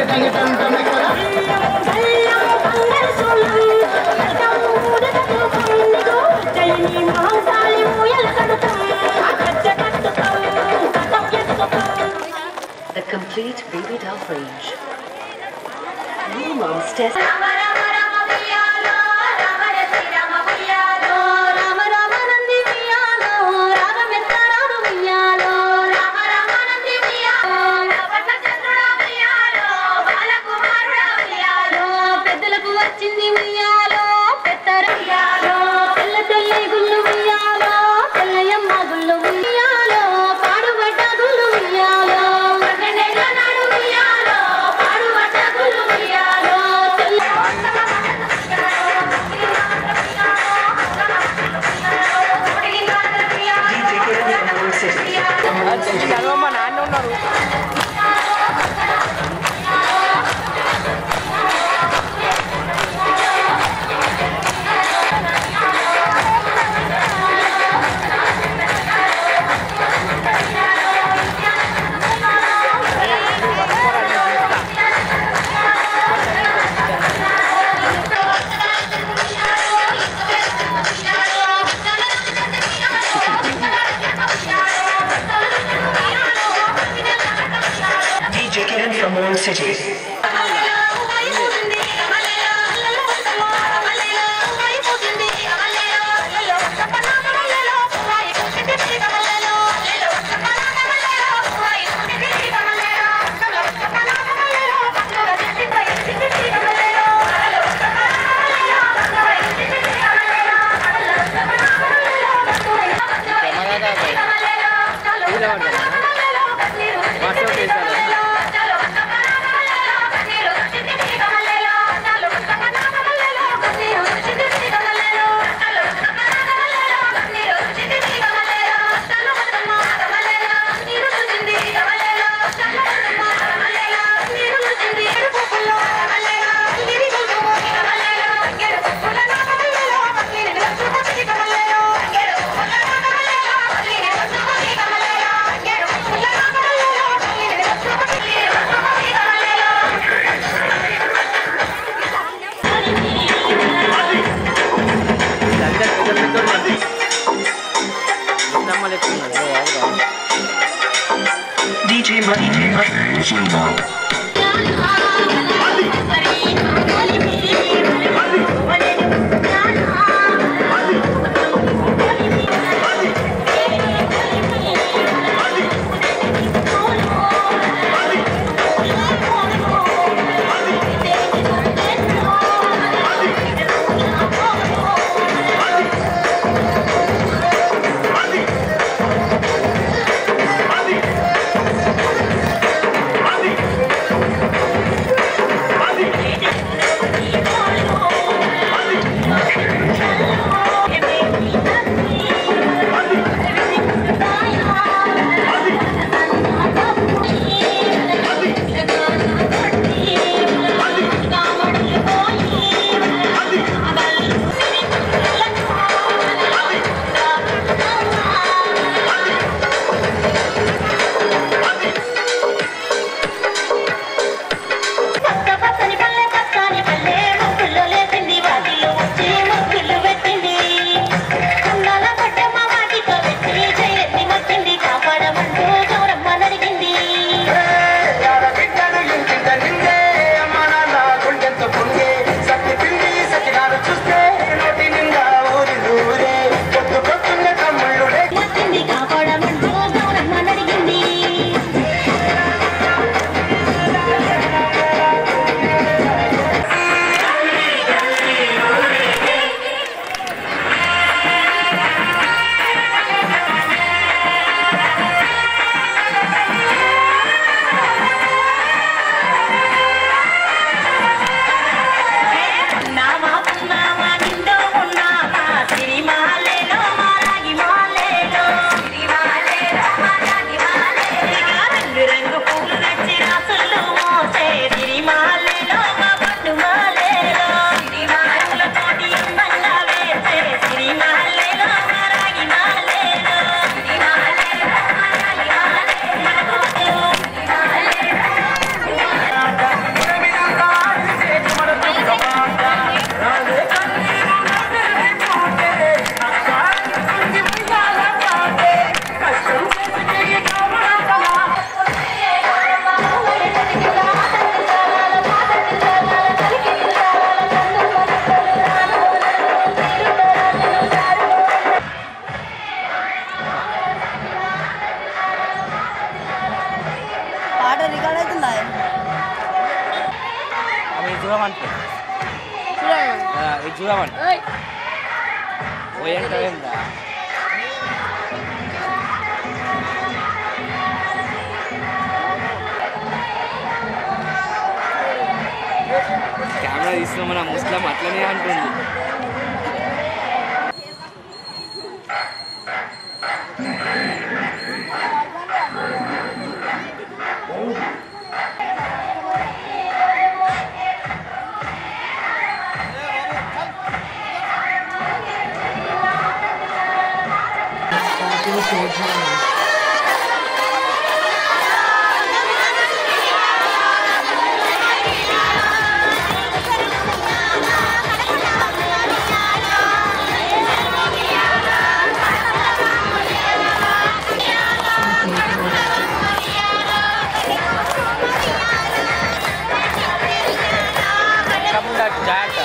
The complete baby doll range. New mom's test. పెద్దలకు వచ్చింది ఉయ్యాలో పెద్దర ఉయ్యాలో తెల్ల తెల్లి గుళ్ళు ఉయ్యాలో తెల్లయమ్మ గుళ్ళు ఉయ్యాలో పాడుబడ్డ గుళ్ళు ఉయ్యాలో పన్నెండేళ్ల నాడు ఉయ్యాలో పాడుబడ్డ గుళ్ళు ఉయ్యాలో తెల్ల మా నాన్న ఉన్నారు DJ Kiran from Old City. DJ Money. Adi! చూడమంటే ఇది చూడమంటే పోయేంటా కెమెరా తీసుకున్న మన ముస్లిం అట్లనే అంటుంది తప్పకుండా జాగ్రత్త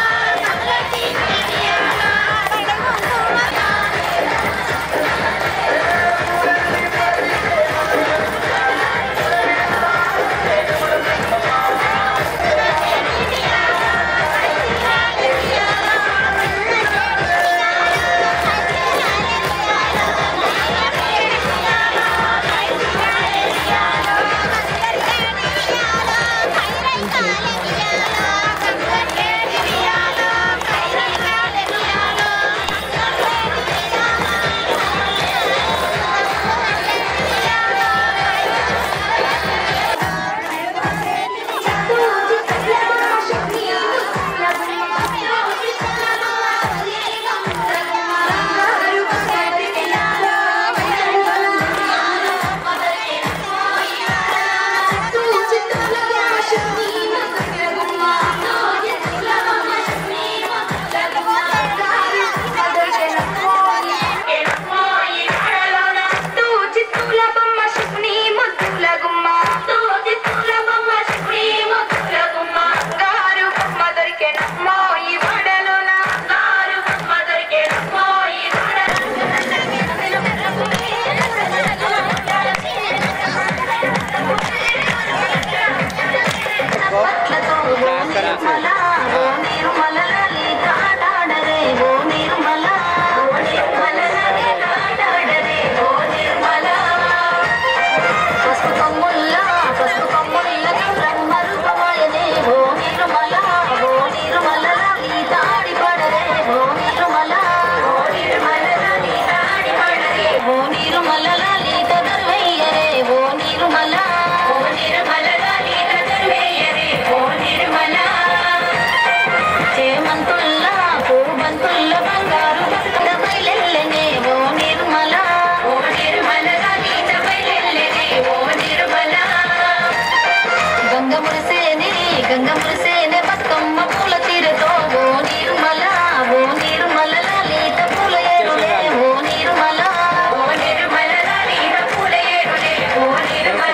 చేమంతుల్లా పూబంతుల్ల బంగారు బతుకుల బయలెల్లెనే ఓ నిర్మల ఓ నిర్మల గీత బయలెల్లెనే ఓ నిర్మల గంగ మురిసేనే గంగ మురిసేనే బతుకమ్మ పూల తీరతో ఓ నిర్మల ఓ నిర్మల లలిత పూల ఏరులే ఓ నిర్మల ఓ నిర్మల లలిత పూల ఏరులే ఓ నిర్మల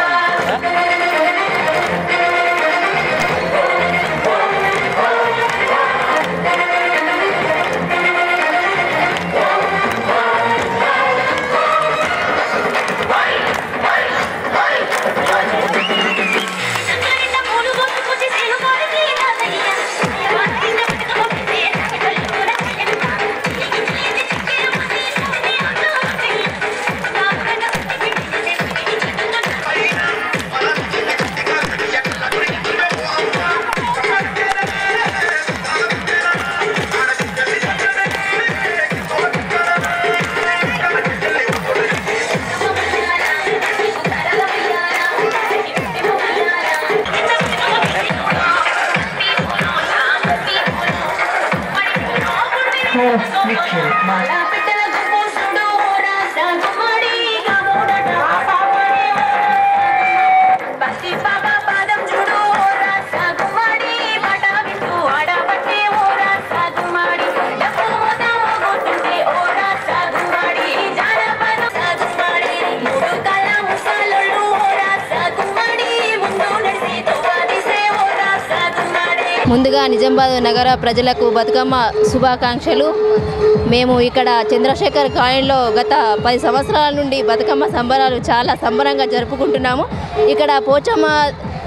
ముందుగా నిజామాబాద్ నగర ప్రజలకు బతుకమ్మ శుభాకాంక్షలు మేము ఇక్కడ చంద్రశేఖర్ కాలనీలో గత పది సంవత్సరాల నుండి బతుకమ్మ సంబరాలు చాలా సంబరంగా జరుపుకుంటున్నాము ఇక్కడ పోచమ్మ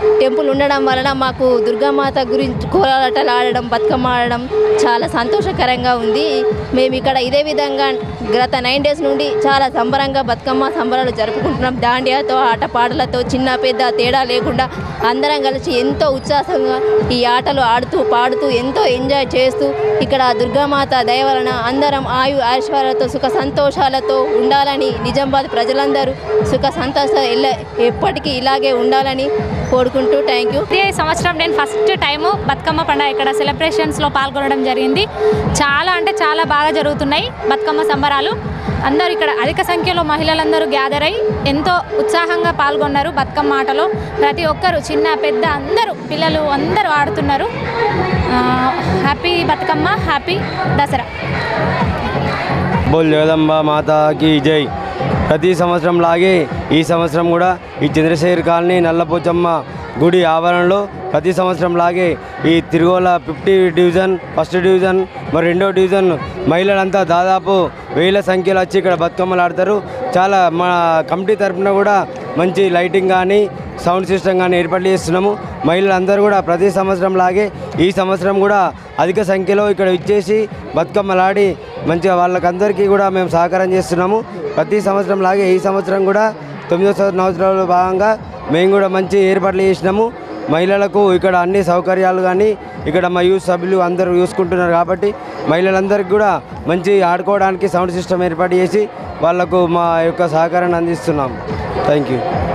టెంపుల్ ఉండడం వలన మాకు దుర్గామాత గురించి కోలాటలు ఆడడం బతుకమ్మ ఆడడం చాలా సంతోషకరంగా ఉంది మేము ఇక్కడ ఇదే విధంగా గత నైన్ డేస్ నుండి చాలా సంబరంగా బతుకమ్మ సంబరాలు జరుపుకుంటున్నాం దాండియాతో ఆటపాటలతో చిన్న పెద్ద తేడా లేకుండా అందరం కలిసి ఎంతో ఉత్సాహంగా ఈ ఆటలు ఆడుతూ పాడుతూ ఎంతో ఎంజాయ్ చేస్తూ ఇక్కడ దుర్గామాత దయ వలన అందరం ఆయు ఐశ్వర్యాలతో సుఖ సంతోషాలతో ఉండాలని నిజామాబాద్ ప్రజలందరూ సుఖ సంతోష ఎల్ల- ఎప్పటికీ ఇలాగే ఉండాలని కోరుకుంటూ థ్యాంక్ యూ ఇదే సంవత్సరం నేను ఫస్ట్ టైము బతుకమ్మ పండుగ ఇక్కడ సెలబ్రేషన్స్లో పాల్గొనడం జరిగింది చాలా అంటే చాలా బాగా జరుగుతున్నాయి బతుకమ్మ సంబరాలు అందరూ ఇక్కడ అధిక సంఖ్యలో మహిళలందరూ గ్యాదర్ అయి ఎంతో ఉత్సాహంగా పాల్గొన్నారు బతుకమ్మ ఆటలో ప్రతి ఒక్కరు చిన్న పెద్ద అందరూ పిల్లలు అందరూ ఆడుతున్నారు ఆ, హ్యాపీ బతుకమ్మ హ్యాపీ దసరా బోల్ జగదంబ మాతాకి జై ప్రతి సంవత్సరం లాగే ఈ సంవత్సరం కూడా ఈ చంద్రశేఖర్ కాలనీ నల్లపోచమ్మ గుడి ఆవరణలో ప్రతి సంవత్సరం లాగే ఈ తిరుగోల ఫిఫ్టీ డివిజన్ ఫస్ట్ డివిజన్ మరి రెండో డివిజన్ మహిళలంతా దాదాపు వేల సంఖ్యలో వచ్చి ఇక్కడ బతుకమ్మలు ఆడతారు చాలా మా కమిటీ తరఫున కూడా మంచి లైటింగ్ కానీ సౌండ్ సిస్టమ్ కానీ ఏర్పాటు చేస్తున్నాము మహిళలందరూ కూడా ప్రతి సంవత్సరం లాగే ఈ సంవత్సరం కూడా అధిక సంఖ్యలో ఇక్కడ ఇచ్చేసి బతుకమ్మలాడి మంచిగా వాళ్ళకందరికీ కూడా మేము సహకారం చేస్తున్నాము ప్రతి సంవత్సరం లాగే ఈ సంవత్సరం కూడా తొమ్మిదో సంవత్సరాల భాగంగా మేము కూడా మంచి ఏర్పాట్లు చేసినాము మహిళలకు ఇక్కడ అన్ని సౌకర్యాలు కానీ ఇక్కడ మా యూత్ సభ్యులు అందరూ చూసుకుంటున్నారు కాబట్టి మహిళలందరికీ కూడా మంచి ఆడుకోవడానికి సౌండ్ సిస్టమ్ ఏర్పాటు చేసి వాళ్లకు మా యొక్క సహకారాన్ని అందిస్తున్నాం థ్యాంక్ యూ